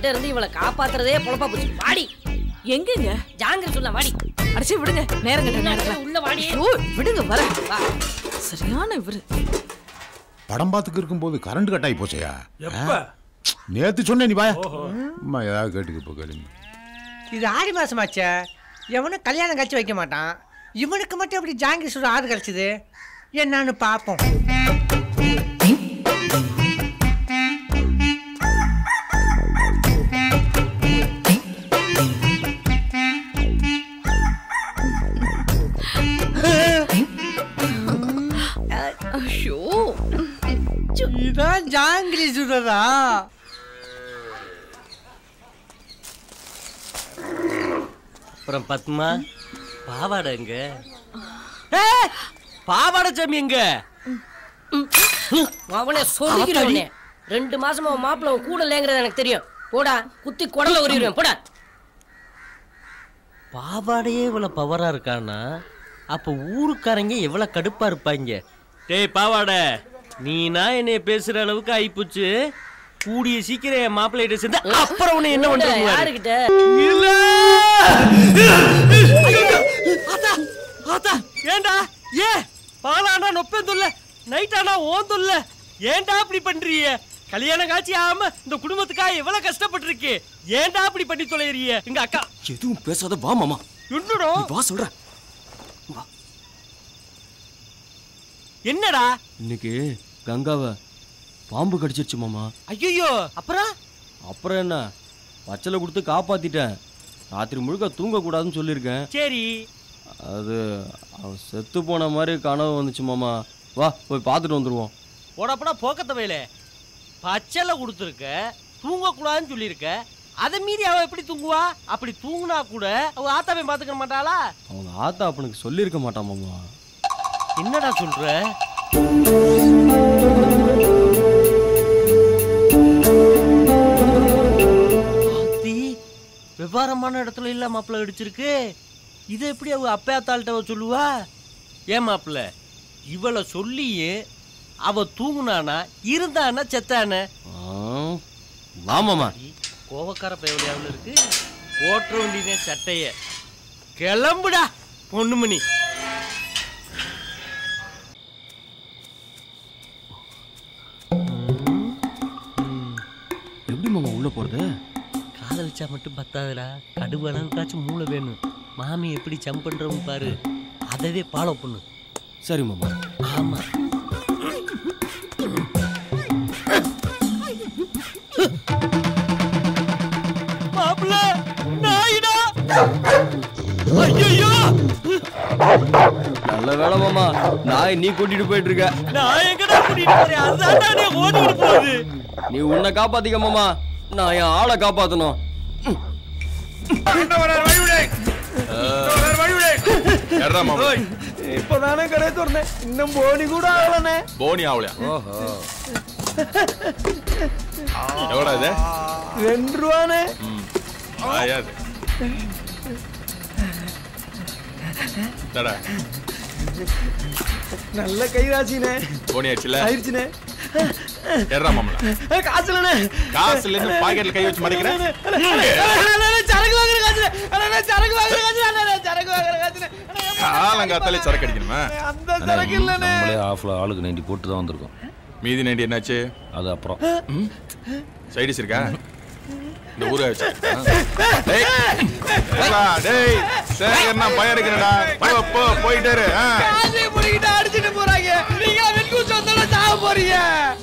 கிட்ட இருந்து இவளை காப்பாத்துறதே பொழப்பா போச்சு வாடி எங்கங்க ஜாங்கிரி சொல்ல வாடி அடிச்சு விடுங்க நேரம் கட்ட நேரம் உள்ள வாடி ஐயோ, விடுங்க வர வா சரியான இவரு படம் பார்த்துக்கு இருக்கும்போது கரண்ட் கட் ஆகி போச்சையா எப்ப நேத்து சொன்னேன் நீ பாயா அம்மா ஏதாவது கேட்டுக்கு இப்போ கேளுங்க இது ஆடி மாசமாச்சே எவனும் கல்யாணம் கழிச்சு வைக்க மாட்டான் இவனுக்கு மட்டும் எப்படி ஜாங்கிரி சுட ஆறு கிடைச்சது என்னன்னு பார்ப்போம் ஐயோ இதான் ஜாங்கிரி சுடுறதா அப்புறம் பத்மா பாவாடை எங்க ஏய், பாவாடை சாமி எங்க அவனே சொல்லிக்கிறவனே ரெண்டு மாசமா உன் மாப்பிள்ள உன் கூட இல்லைங்கிறது எனக்கு தெரியும் போடா குத்தி குடல உரிடுவேன் போடா பாவாடையே இவ்வளவு பவரா இருக்கானா அப்ப ஊருக்காரங்க எவ்வளவு கடுப்பா இருப்பாங்க டேய் பாவாடை நீனா என்னைய பேசுற அளவுக்கு ஆயிப்போச்சு கூடிய சீக்கிரம் என் மாப்பிள்ளைகிட்ட சேர்ந்து அப்புறம் உன்னை என்ன பண்றது யாருக்கிட்ட இல்ல ஆத்தா ஆத்தா ஏன்டா ஏ பாலாண்டா நொப்பேன் தொல்ல நைட்டானா ஓன் தொல்ல ஏன்டா அப்படி பண்றீங்க கல்யாணம் காட்சி ஆகாம இந்த குடும்பத்துக்காக எவ்வளவு கஷ்டப்பட்டிருக்கு ஏன்டா அப்படி பண்ணி தொலைறீங்க எங்க அக்கா எதுவும் பேசாத வா மாமா என்னடா நீ வா சொல்றேன் என்னடா இன்னைக்கு கங்காவை பாம்பு கடிச்சிருச்சு மாமா ஐயோ அப்புறம் அப்புறம் என்ன பச்சலை கொடுத்து காப்பாத்திட்டேன் ராத்திரி முழுக்க தூங்கக்கூடாதுன்னு சொல்லியிருக்கேன் சரி அது அவ செத்து போன மாதிரி கனவு வந்துச்சு மாமா வா போய் பார்த்துட்டு வந்துடுவோம் போடப்படா போக்கத்த வேலை பச்சலை கொடுத்துருக்க தூங்கக்கூடாதுன்னு சொல்லியிருக்க அதை மீறி அவ எப்படி தூங்குவா அப்படி தூங்குனா கூட அவ ஆத்தாவை பாத்துக்க மாட்டாளா அவங்க ஆத்தா அப்பனுக்கு சொல்லியிருக்க மாட்டான் மாமா என்னடா சொல்ற ஆத்தி, விவரமான இடத்துல இல்ல மாப்பிள்ள அடிச்சிருக்கு இதை எப்படி அவ அப்பயாத்தாள்கிட்ட அவ சொல்லுவா ஏன் மாப்பிள்ள இவளை சொல்லியே அவ தூங்குனானா இருந்தானா செத்தானே ஆ, வா மாமா கோவக்கார பயவலியாவில் இருக்கு ஓட்டுற வேண்டியதே சட்டைய கிளம்புடா பொண்ணுமணி எப்படி மாமா உள்ள போறது காதலிச்சா மட்டும் பத்தாதுடா கடுவு அளவுக்காச்சும் மூளை வேணும் மாமி எப்படி ஜம்ப் பண்றவங்க பாரு அதவே ஃபாலோ பண்ணு சரி மாமா ஆமா மாப்பிள்ள நாயிடா ஐயோ நல்ல வேலை மாமா நாய் நீ கூட்டிட்டு போயிட்டு இருக்க நான் எங்கடா கூட்டிட்டு போறேன் அதுதான்டா நீ ஓடிட்டு போகுது நீ உன்னை காப்பாத்திக்க மாமா நான் என் ஆளை காப்பாத்தணும் இப்பதானே கடை திறந்தேன் இன்னும் போனி கூட ஆகலனே போனி ஆவலையா எவ்வளோ இது ரெண்டு ரூபானே ஆயாது தடா நல்ல கைராசினே போனி ஆச்சுல ஆயிடுச்சுனே ஏறா மாமல காசுலனே காசுல இருந்து பாக்கெட்ல கை வச்சு மறைக்கிறேன் சரக்கு வாங்குற காசுல அண்ணா சரக்கு வாங்குற காசுல அண்ணா சரக்கு வாங்குற காசுல காலங்காத்தாலே சரக்கு அடிக்கணுமா அந்த சரக்கு இல்லனே நம்மளே ஆஃப்ல ஆளுக்கு நைன்டி போட்டு தான் வந்திருக்கோம் மீதி நைண்டி என்னாச்சு அது அப்புறம் சைடிஸ் இருக்கா இந்த ஊரை வச்சு டேய் ஏப்பா, டேய் சேகர்னா பயம் இருக்கிறடா போ போ போயிட்டே இரு ஆ. காசை புடிக்கிட்டு அடிச்சிட்டு போறாங்க நீங்க வெட்கூச்சு வந்தாலும் சாக போறீங்க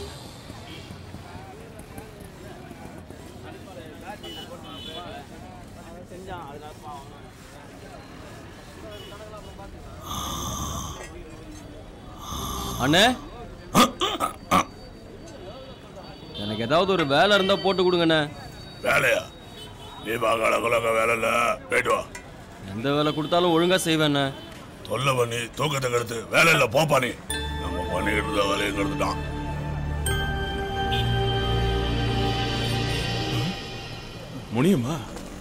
அண்ணே எனக்கு ஏதாவது ஒரு வேலை இருந்தா போட்டு கொடுங்கண்ணே வேலையா நீ பாக்கால குலங்க வேலை இல்ல போயிட்டு வா எந்த வேலை கொடுத்தாலும் ஒழுங்கா செய்வேண்ணே தொல்லை பண்ணி தூக்கத்தை கெடுத்து வேலை இல்ல போப்பா நீ நம்ம பண்ணிக்கிட்டு இருந்த வேலையை கெடுத்துட்டான் முடியுமா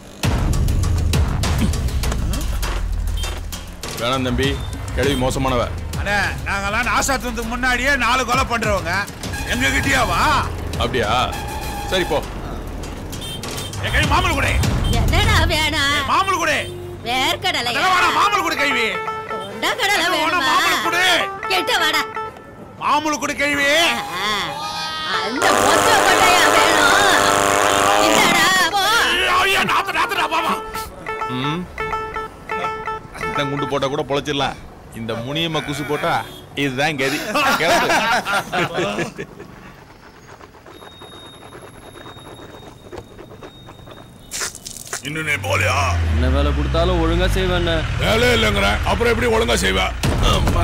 வேணாம் தம்பி கேள்வி மோசமானவ அண்ணே நாங்கெல்லாம் நாசாத்துறதுக்கு முன்னாடியே நாலு கொலை பண்றவங்க எங்க கிட்டயாவா அப்படியா சரி போ என் கை மாமூல் கொடு என்னடா வேணாம் மாமூல் கொடு வேர்க்கடலை அதெல்லாம் வேணாம், மாமூல் கொடு கேள்வி கொண்ட கடலை வேணாம், வேணுமா மாமூல் கொடு கிட்ட வாடா மாமூல் கொடு கேள்வி அந்த மொத்த கொண்டையா வேணும் என்னடா போ ஐயா நாத்து நாத்துடா பாமா ம் அத்தன் குண்டு போட்டா கூட பொழைச்சிடலாம் இந்த முனியம்மா குசு போட்டா இதுதான் கதி கிளம்பு. இன்னும் நீ போலியா என்ன வேலை கொடுத்தாலும் ஒழுங்கா செய்வேன் வேலையே இல்லைங்கிற அப்புறம் எப்படி ஒழுங்கா செய்வ அம்மா.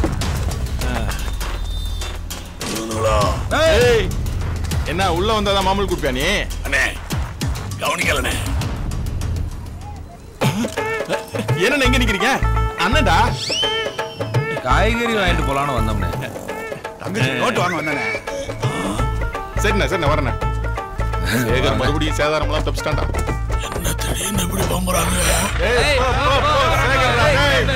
இவனுங்களா? ஏய், என்ன உள்ள வந்தாதான் மாமூல் குடுப்பியா நீ அண்ணே கவனிக்கலண்ணே என்ன எங்க நிக்கிறீங்க அண்ணன்டா காய்கறி வாங்கிட்டு போலான்னு வந்தோம்னே தங்கச்சி நோட்டு வாங்க வந்தானே சரிண்ணா சரிண்ணா வரண்ணா சேகர் மறுபடியும் சேதாரம்லாம் தப்பிச்சிட்டான்டா என்ன திடீர்னு இப்படி பம்புறாங்க ஏய், போ, போ, போ, சேகர்டா, ஏய்.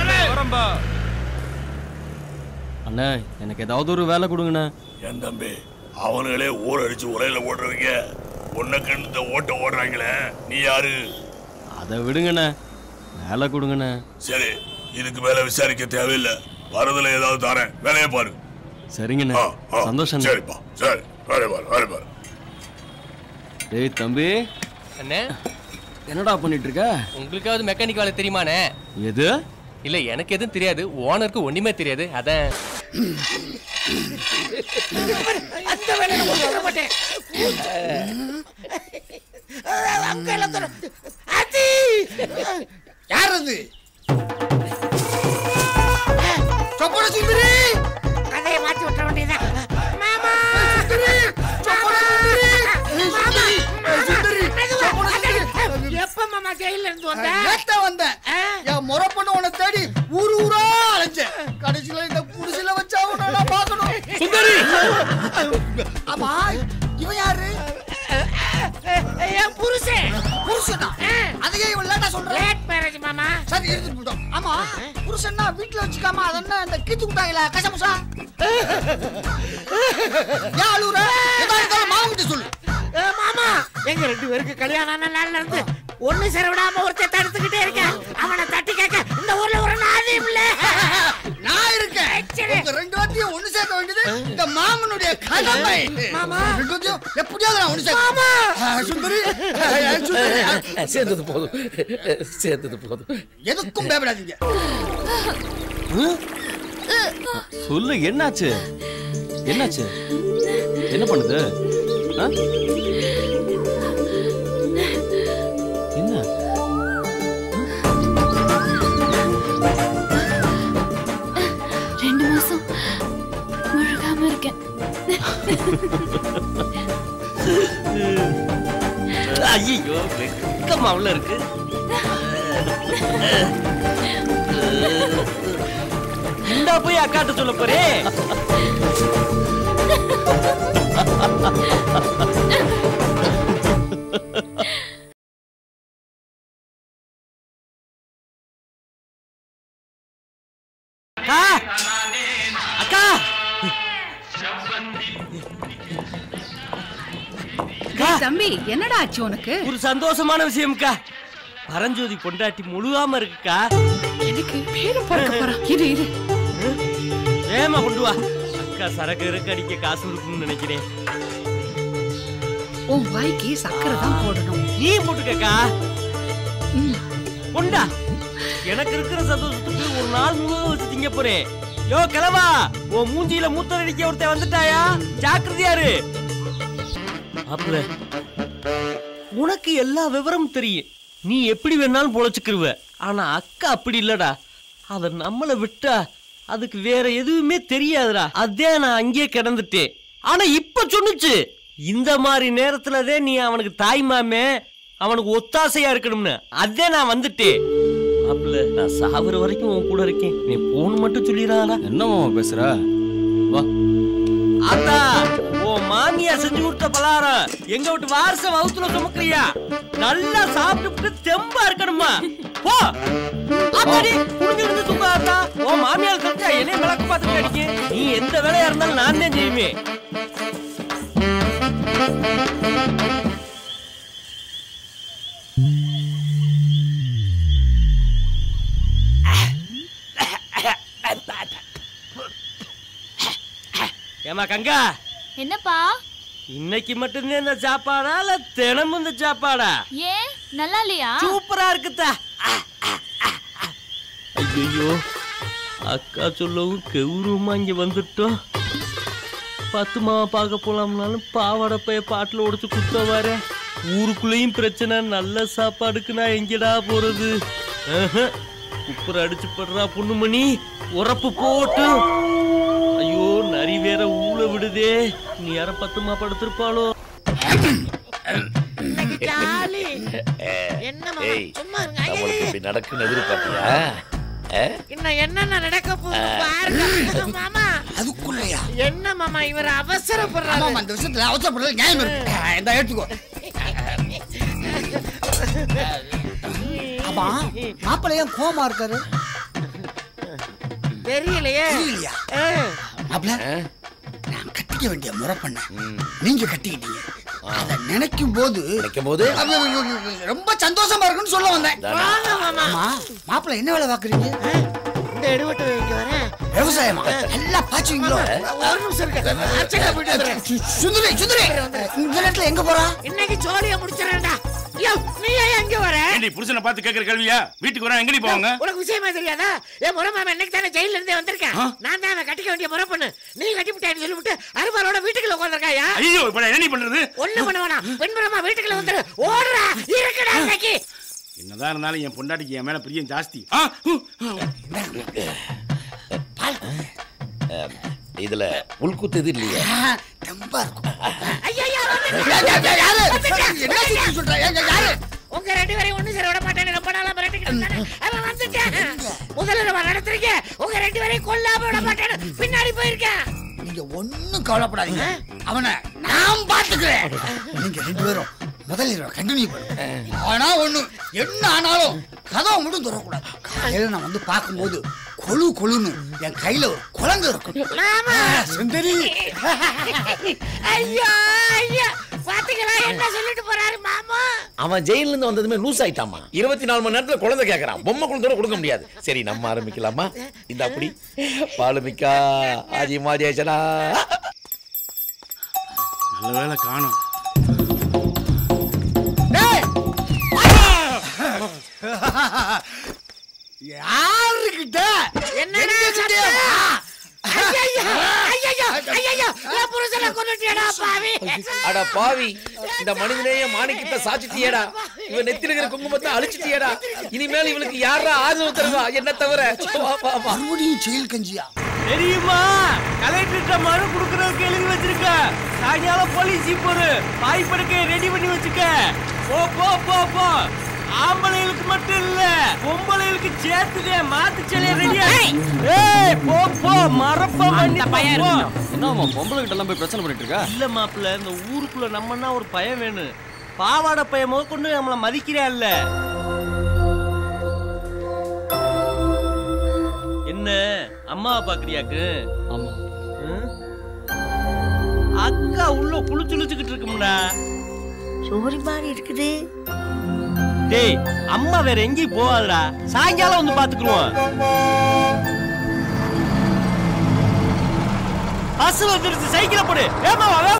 அண்ணா எனக்கு ஏதாவது ஒரு வேலை கொடுங்கண்ணே என் தம்பி அவனுங்களே ஊர் அடிச்சு உரையில ஓடுறவங்க உன்னை கண்டு இந்த ஓட்ட ஓடுறாங்களே நீ யாரு அதை விடுங்கண்ணே வேலை கொடுங்கண்ணே சரி இதுக்கு மேல விசாரிக்க தேவையில்லை வரதுல ஏதாவது தரேன் வேலையை பாரு சரிங்கண்ணே ஆ, ஆ, சந்தோஷம் சரிப்பா சரி வேலையை பாரு வேலையை பாரு டேய் தம்பி அண்ணே என்னடா பண்ணிட்டு இருக்க உங்களுக்காவது மெக்கானிக் வேலை தெரியுமாண்ணே எது இல்ல எனக்கு எதுவும் தெரியாது ஓனருக்கு ஒண்ணுமே தெரியாது அதான் அந்த வேலையில கொண்டு வர மாட்டேன் அவங்க எல்லாம் தர- ஆத்தி! யார் அது சொப்பன சுந்தரி கதையை மாத்தி விட்டுற வேண்டியதான் மாமா சுந்தரி சொப்பன சுந்தரி மாமா சுந்தரி சொப்பன சுந்தரி எப்ப மாமா ஜெயில இருந்து வந்த நேத்த வந்தேன் என் முறை பொண்ணு உன்னை தேடி ஊரு ஊரா அலைஞ்சேன் கடைசியில இந்த குடிசையில வச்சா உன்னை நான் பார்க்கணும் சுந்தரி ஆமா இவன் யாரு என் புருஷன் புருஷனா அதையே இவன் லேட்டா சொல்றேன் லேட் மேரேஜ் மாமா சரி எடுத்துட்டு போட்டோம் ஆமா புருஷன்னா வீட்டுல வச்சுக்காம அது என்ன இந்த கீத்து விட்டாங்களா கசமுசா ஏன் அழுகுற எதா இருந்தாலும் மாமா கிட்ட சொல்லு மாமா எங்க ரெண்டு பேருக்கு கல்யாணம் ஆன நாள்ல இருந்து ஒண்ணு சேர விடாம ஒருத்தர் தடுத்துக்கிட்டே இருக்கேன் அவனை தட்டி கேட்க இந்த ஊர்ல ஒரு நாதியும் இல்ல நான் இருக்கேன் உங்க ரெண்டு வாட்டியும் ஒண்ணு சேர்க்க வேண்டியது இந்த மாமனுடைய கடமை மாமா ரெண்டுத்தையும் எப்படியாவது நான் ஒண்ணு சேர்க்க மாமா சுந்தரி ஆ, சுந்தரி ஆ, சேர்ந்தது போதும் சேர்ந்தது போதும் எதுக்கும் பயப்படாதீங்க சொல்லு என்னாச்சு என்னாச்சு என்ன பண்ணுது ஆ? என்ன ரெண்டு மாசம் முழுகாம இருக்கேன் ஐயோ வெக்கமா உள்ள இருக்கு இந்தா போய் அக்காட்ட சொல்ல போறே அக்கா அக்கா டேய் தம்பி என்னடா ஆச்சு உனக்கு ஒரு சந்தோஷமான விஷயம்க்கா பரஞ்சோதி பொண்டாட்டி முழுகாம இருக்குக்கா எனக்கு பேரு பிறக்க போறான் இரு இரு ஏமா கொண்டு வா அக்கா சரக்கு இருக்கு அடிக்க காசு இருக்குன்னு நினைக்கிறேன் உன் வாய்க்கு சக்கரை தான் போடணும் நீ போட்டுக்கக்கா கொண்டா எனக்கு இருக்கிற சந்தோஷத்துக்கு ஒரு நாள் முழுவதும் வச்சு திங்க போறேன் யோ கிளவா உன் மூஞ்சியில மூத்தம் அடிக்க ஒருத்தன் வந்துட்டாயா ஜாக்கிரதையாரு மாப்பிள உனக்கு எல்லா விவரமும் தெரியும் நீ எப்படி வேணாலும் பொழைச்சுக்கிருவ ஆனா அக்கா அப்படி இல்லடா அத நம்மளை விட்டா அதுக்கு வேற எதுவுமே தெரியாதுடா அதே நான் அங்கேயே கிடந்துட்டேன் ஆனா இப்ப சொன்னுச்சு இந்த மாதிரி நேரத்துலதான் நீ அவனுக்கு தாய் மாமே அவனுக்கு ஒத்தாசையா இருக்கணும்னு அதே நான் வந்துட்டேன் மாப்பிள்ள நான் சாகுற வரைக்கும் உன் கூட இருக்கேன் நீ போன் மட்டும் சொல்லிடாதா என்ன மாமா பேசுற வா அத்தா ஓ மாமியா செஞ்சு கொடுத்த பலகாரம் எங்க விட்டு வாரச வகுத்துல சுமக்கிறியா நல்லா சாப்பிட்டு தெம்பா இருக்கணுமா போ அப்பாடி புடிஞ்சு இருந்து தூங்காதா ஓ மாமியார் தெரிஞ்சா என்னைய விளக்கு பார்த்துட்டு அடிக்க நீ எந்த வேலையா இருந்தாலும் நான் தான் செய்வேன் ஏமா கங்கா என்னப்பா இன்னைக்கு மட்டும்தான் இந்த சாப்பாடா இல்ல தினமும் இந்த சாப்பாடா ஏன் நல்லா இல்லையா சூப்பரா இருக்குதா ஐயோ அக்கா சொல்லவும் கெவுருமா இங்க வந்துட்டோம் பத்து மாவை பார்க்க போலாம்னாலும் பாவாடை பைய பாட்டில் உடைச்சு குத்த வர ஊருக்குள்ளேயும் பிரச்சனை நல்ல சாப்பாடுக்கு நான் எங்கடா போறது ஆஹா. குப்புற அடிச்சு படுறா பொண்ணுமணி உரப்பு போட்டு ஐயோ நரி வேற ஊழ விடுதே நீ யார பத்துமா படுத்திருப்பாளோ ஜாலி என்ன மாமா ஏய், சும்மா இருங்க நம்மளுக்கு ஐயே, இப்படி நடக்குன்னு எதிர்பார்த்தியா ஆ? இன்னும் என்னென்ன நடக்க போகுது பாருங்க மாமா அதுக்குள்ளயா என்ன மாமா இவர் அவசரப்படுறாரு ஆமாமா இந்த விஷயத்துல அவசரப்படுறது நியாயம் இருக்கு இந்த எடுத்துக்கோ ஆமா மாப்பிள்ளை ஏன் கோமா இருக்காரு தெரியலையே தெரியலையா? மாப்பிள்ள நான் கட்டிக்க வேண்டிய முறை பண்ணேன் நீங்க கட்டிக்கிட்டீங்க அத நினைக்கும் போது நினைக்கும் போது? அது ரொம்ப சந்தோஷமா இருக்குன்னு சொல்ல வந்தேன் வாங்க மாமா ஆமா மாப்பிள்ளை என்ன வேலை பாக்குறீங்க இந்த எடுவட்டு இங்க வரேன் விவசாயமா நல்லா பாச்சுவீங்களோ ஒரு நிமிஷம் இருக்கு அர்ச்சனை போயிட்டு வந்துடுறேன் சுந்தரி சுந்தரி இந்த நேரத்துல எங்க போறா இன்னைக்கு ஜோலியா முடிச்சிடறேன்டா யோ நீ ஏன் எங்க வர ஏண்டி புருஷனை பார்த்து கேட்கிற கேள்வியா வீட்டுக்கு வரேன் எங்கடி போவாங்க உனக்கு விஷயமா தெரியாதா என் முறை மாமா இன்னைக்கு தானே ஜெயில இருந்தே வந்திருக்கேன் நான் தான் அவன் கட்டிக்க வேண்டிய முறை பண்ணு நீ கட்டிவிட்டான்னு சொல்லிவிட்டு அருவாரோட வீட்டுக்குள்ள உட்காந்துருக்காயா ஐயோ இப்ப நான் என்ன பண்றது ஒண்ணு பண்ண வேணாம் பெண்புறமா வீட்டுக்குள்ள வந்துரு ஓடுறா இருக்கடா இன்னைக்கு என்னதான் இருந்தாலும் என் பொண்டாட்டிக்கு என் மேல பிரியம் ஜாஸ்தி ஆ, ஹு, இதுல உள்குத்து இது இல்லையா ரொம்ப இருக்கும் ஐயா யாரு? என்ன சுத்தி சொல்ற? ஏங்க, யாரு? உங்க ரெண்டு பேரையும் ஒண்ணு சேர விட மாட்டேன்னு ரொம்ப நாளா மிரட்டிக்கிட்டு இருந்தானே. அவன் வந்துட்டான் முதல்ல நம்ம நடத்துறீங்க உங்க ரெண்டு பேரையும் கொல்லாம விட மாட்டேன்னு பின்னாடி போயிருக்கேன் நீங்க ஒண்ணும் கவலைப்படாதீங்க அவனை நான் பாத்துக்கிறேன் நீங்க ரெண்டு பேரும் முதல்ல கண்டினியூ பண்ணுங்க ஆனா ஒண்ணு என்ன ஆனாலும் கதவை மட்டும் திறக்கக்கூடாது காலையில நான் வந்து பார்க்கும்போது கொழு கொழுன்னு என் கையில ஒரு குழந்தை இருக்கும் மாமா சுந்தரி ஐயா ஐயா பாத்தீங்களா என்ன சொல்லிட்டு போறாரு மாமா அவன் ஜெயில இருந்து வந்ததுமே லூஸ் ஆயிட்டாமா இருபத்தி நாலு மணி நேரத்துல குழந்தை கேக்குறான் பொம்மை குழந்தை கொடுக்க முடியாது சரி நம்ம ஆரம்பிக்கலாமா இந்த அப்படி பாலுமிக்கா ஆஜி மாஜேசனா நல்ல வேலை காணும் யாருக்கிட்ட என்னடா எங்ககிட்டயா? ஐயா ஐயா ஐயா என் புருஷனை கொண்டுட்டியடா பாவி அட பாவி இந்த மனிதனேய மாணிக்கத்தை சாச்சிட்டியேடா இவன் நெத்தில இருக்கிற குங்குமத்தை அழிச்சிட்டியேடா இனிமேல் இவளுக்கு யாரா ஆதரவு தருவா என்ன தவிர வா, வா, வா. மறுபடியும் செயல் கஞ்சியா தெரியுமா கலெக்டர்கிட்ட மனு கொடுக்கறதுக்கு எழுதி வச்சிருக்க சாயங்காலம் போலீஸ் ஜீப் ஒரு பாய் படுக்கையை ரெடி பண்ணி வச்சுக்க போ போ போ போ ஆம்பளைகளுக்கு மட்டும் இல்ல பொம்பளைகளுக்கு சேர்த்துதே மாத்து சிலைய ரெடியா ஏய் போ போ மறப்ப பண்ணி போ என்னம்மா பொம்பளை கிட்ட எல்லாம் போய் பிரச்சனை பண்ணிட்டு இருக்கா இல்ல மாப்பிள்ள இந்த ஊருக்குள்ள நம்மன்னா ஒரு பயம் வேணும் பாவாடை பையன் முத கொண்டு நம்மள மதிக்கிறா இல்ல என்ன அம்மாவை பாக்குறியாக்கு ஆமா ம்? அக்கா உள்ள குளிச்சுளிச்சுக்கிட்டு இருக்கும்டா சோரி மாதிரி இருக்குது டேய் அம்மா வேற எங்கேயும் போகாதடா சாயங்காலம் வந்து பாத்துக்குருவோம் பஸ் வந்துருச்சு சைக்கிளை போடு ஏமா